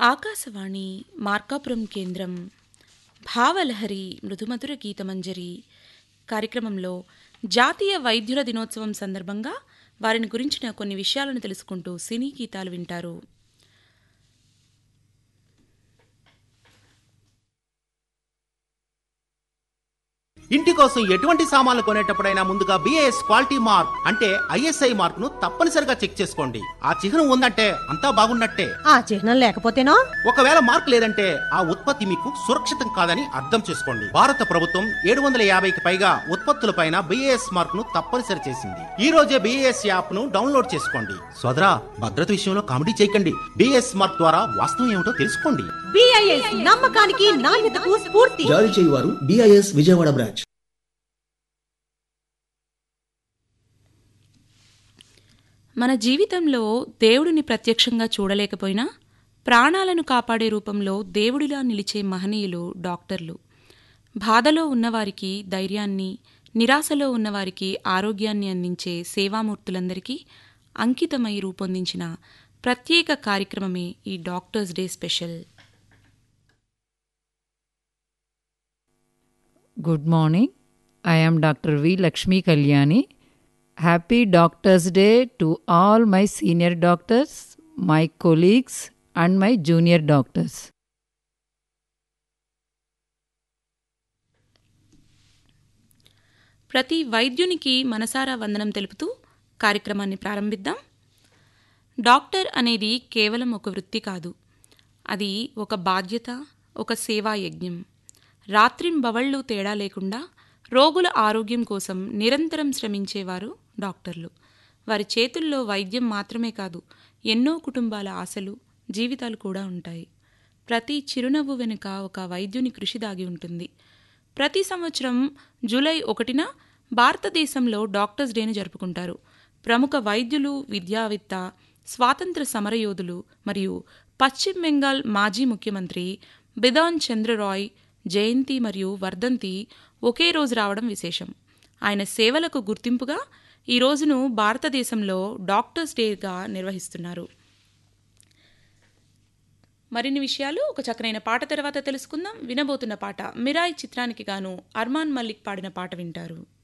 ఆకాశవాణి మార్కాపురం కేంద్రం భావలహరి మృదుమధుర గీతమంజరి కార్యక్రమంలో జాతీయ వైద్యుల దినోత్సవం సందర్భంగా వారిని గురించిన కొన్ని విషయాలను తెలుసుకుంటూ సినీ గీతాలు వింటారు ఇంటి కోసం ఎటువంటి సామాన్లు కొనేటప్పుడైనా ముందుగా బిఏఎస్ క్వాలిటీ మార్క్ అంటే ఐఎస్ఐ మార్క్ ను తప్పనిసరిగా చెక్ చేసుకోండి ఆ చిహ్నం ఉందంటే అంతా బాగున్నట్టే ఆ చిహ్నం లేకపోతేనో ఒకవేళ మార్క్ లేదంటే ఆ ఉత్పత్తి మీకు సురక్షితం కాదని అర్థం చేసుకోండి భారత ప్రభుత్వం ఏడు వందల యాభైకి పైగా ఉత్పత్తులపైన బిఏఎస్ మార్క్ ను తప్పనిసరి చేసింది ఈ రోజే బిఏఎస్ యాప్ ను డౌన్లోడ్ చేసుకోండి సోదరా భద్రత విషయంలో కామెడీ చేయకండి బిఏఎస్ మార్క్ ద్వారా వాస్తవం ఏమిటో తెలుసుకోండి బిఐఎస్ నమ్మకానికి నాణ్యతకు స్ఫూర్తి జారీ చేయువారు బిఐఎస్ విజయవాడ బ్రాంచ్ మన జీవితంలో దేవుడిని ప్రత్యక్షంగా చూడలేకపోయినా ప్రాణాలను కాపాడే రూపంలో దేవుడిలా నిలిచే మహనీయులు డాక్టర్లు బాధలో ఉన్నవారికి ధైర్యాన్ని నిరాశలో ఉన్నవారికి ఆరోగ్యాన్ని అందించే సేవామూర్తులందరికీ అంకితమై రూపొందించిన ప్రత్యేక కార్యక్రమమే ఈ doctors day special Good morning. I am Dr. V. Lakshmi Kalyani. Happy Doctors' Day to all my senior doctors, my colleagues, and my junior doctors. ప్రతి వైద్యునికి మనసారా వందనం తెలుపుతూ కార్యక్రమాన్ని ప్రారంభిద్దాం డాక్టర్ అనేది కేవలం ఒక వృత్తి కాదు అది ఒక బాధ్యత ఒక సేవా యజ్ఞం రాత్రింబవళ్ళు తేడా లేకుండా రోగుల ఆరోగ్యం కోసం నిరంతరం శ్రమించేవారు డాక్టర్లు వారి చేతుల్లో వైద్యం మాత్రమే కాదు ఎన్నో కుటుంబాల ఆశలు జీవితాలు కూడా ఉంటాయి ప్రతి చిరునవ్వు వెనుక ఒక వైద్యుని కృషి దాగి ఉంటుంది ప్రతి సంవత్సరం జూలై ఒకటిన భారతదేశంలో డాక్టర్స్ డేను జరుపుకుంటారు ప్రముఖ వైద్యులు విద్యావేత్త స్వాతంత్ర సమరయోధులు మరియు పశ్చిమ బెంగాల్ మాజీ ముఖ్యమంత్రి బిధాన్ చంద్రరాయ్ జయంతి మరియు వర్ధంతి ఒకే రోజు రావడం విశేషం ఆయన సేవలకు గుర్తింపుగా ఈ రోజును భారతదేశంలో డాక్టర్స్ డేగా నిర్వహిస్తున్నారు మరిన్ని విషయాలు ఒక చక్కనైన పాట తర్వాత తెలుసుకుందాం వినబోతున్న పాట మిరాయ్ చిత్రానికి గాను అర్మాన్ మల్లిక్ పాడిన పాట వింటారు